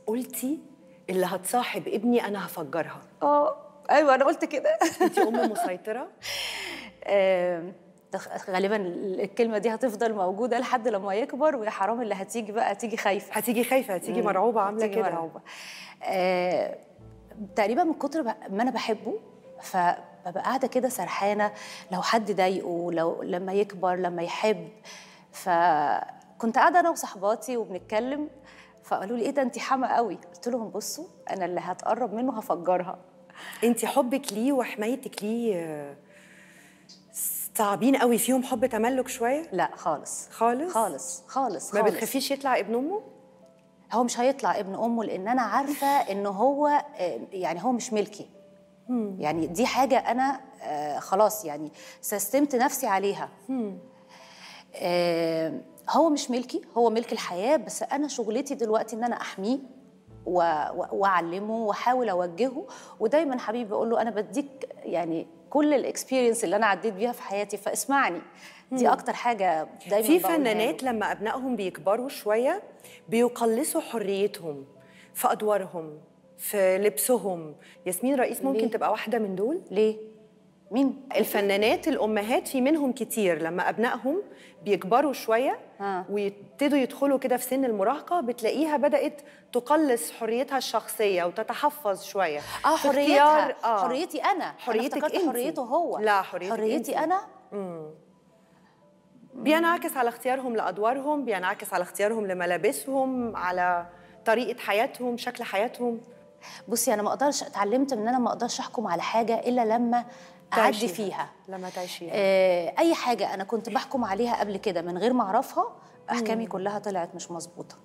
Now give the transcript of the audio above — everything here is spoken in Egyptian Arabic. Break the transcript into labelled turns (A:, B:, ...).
A: قلتي اللي هتصاحب ابني انا هفجرها
B: اه ايوه انا قلت كده
A: انت ام مسيطره
B: آم، تخ- غالبا الكلمه دي هتفضل موجوده لحد لما يكبر ويا حرام اللي هتيجي بقى تيجي خايفه
A: هتيجي خايفه هتيجي
B: مم.
A: مرعوبه عامله
B: هتيجي
A: كده
B: مرعوبه آه تقريبا من كتر ب- ما انا بحبه فببقى قاعده كده سرحانه لو حد ضايقه لو لما يكبر لما يحب فكنت قاعده انا وصحباتي وبنتكلم فقالوا لي ايه ده انت حما قوي قلت لهم بصوا انا اللي هتقرب منه هفجرها
A: انت حبك ليه وحمايتك ليه آه، صعبين قوي فيهم حب تملك شويه
B: لا خالص
A: خالص
B: خالص خالص
A: ما
B: خالص.
A: بتخافيش يطلع ابن امه
B: هو مش هيطلع ابن امه لان انا عارفه ان هو آه، يعني هو مش ملكي يعني دي حاجه انا آه، خلاص يعني سستمت نفسي عليها آه، هو مش ملكي هو ملك الحياه بس انا شغلتي دلوقتي ان انا احميه و- و- واعلمه واحاول اوجهه ودايما حبيبي بقول له انا بديك يعني كل الاكسبيرينس اللي انا عديت بيها في حياتي فاسمعني دي اكتر حاجه دايما
A: في
B: بقولها له.
A: فنانات لما ابنائهم بيكبروا شويه بيقلصوا حريتهم في ادوارهم في لبسهم ياسمين رئيس ممكن
B: ليه؟
A: تبقى واحده من دول
B: ليه مين
A: الفنانات الامهات في منهم كتير لما ابنائهم بيكبروا شويه
B: آه.
A: ويبتدوا يدخلوا كده في سن المراهقه بتلاقيها بدات تقلص حريتها الشخصيه وتتحفظ شويه
B: اه
A: في
B: حريتها
A: اختيار- آه.
B: حريتي انا
A: حريتك
B: أنا افتكرت
A: انتي.
B: حريته هو
A: لا، حريتك
B: حريتي
A: انتي.
B: انا
A: بينعكس على اختيارهم لادوارهم بينعكس على اختيارهم لملابسهم على طريقه حياتهم شكل حياتهم
B: بصي انا ما اقدرش اتعلمت ان انا ما اقدرش احكم على حاجه الا لما اعدي
A: تعيشيها.
B: فيها
A: لما تعيشيها
B: آه اي حاجه انا كنت بحكم عليها قبل كده من غير ما اعرفها احكامي كلها طلعت مش مظبوطه